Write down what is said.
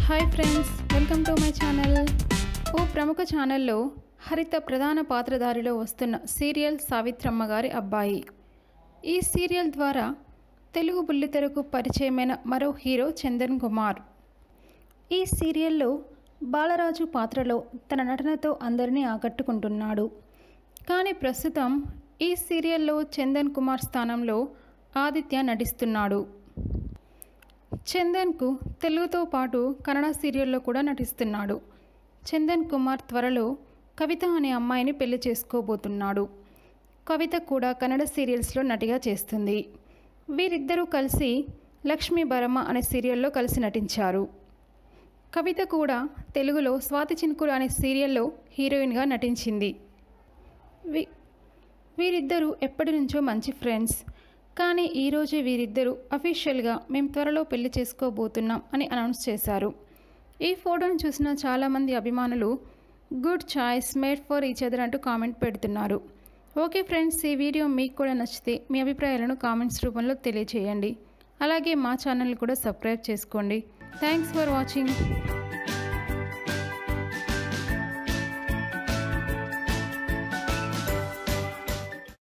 hi friends welcome to my channel ఓ ప్రముఖ ఛానల్లో హరిత ప్రధాన పాత్రధారిలో వస్తున్న సీరియల్ సావిత్రమ్మ గారి అబ్బాయి ఈ సీరియల్ ద్వారా తెలుగు బుల్లితెరకు పరిచయమైన మరో హీరో చందన్ కుమార్ ఈ సీరియల్లో బాలరాజు పాత్రలో తన నటనతో అందరినీ ఆకట్టుకుంటున్నాడు కానీ ప్రస్తుతం ఈ సీరియల్లో చందన్ కుమార్ స్థానంలో ఆదిత్య నటిస్తున్నాడు చందన్కు తెలుగుతో పాటు కన్నడ సీరియల్లో కూడా నటిస్తున్నాడు చందన్ కుమార్ త్వరలో కవిత అనే అమ్మాయిని పెళ్లి చేసుకోబోతున్నాడు కవిత కూడా కన్నడ సీరియల్స్లో నటిగా చేస్తుంది వీరిద్దరూ కలిసి లక్ష్మీ బరమ్మ అనే సీరియల్లో కలిసి నటించారు కవిత కూడా తెలుగులో స్వాతి చినుకులు అనే సీరియల్లో హీరోయిన్గా నటించింది వీ వీరిద్దరూ ఎప్పటి నుంచో మంచి ఫ్రెండ్స్ కానీ ఈరోజే వీరిద్దరూ అఫీషియల్గా మేము త్వరలో పెళ్లి చేసుకోబోతున్నాం అని అనౌన్స్ చేశారు ఈ ఫోటోను చూసిన చాలామంది అభిమానులు good choice made for each other అంటూ కామెంట్ పెడుతున్నారు ఓకే ఫ్రెండ్స్ ఈ వీడియో మీకు కూడా నచ్చితే మీ అభిప్రాయాలను కామెంట్స్ రూపంలో తెలియజేయండి అలాగే మా ఛానల్ కూడా సబ్స్క్రైబ్ చేసుకోండి థ్యాంక్స్ ఫర్ వాచింగ్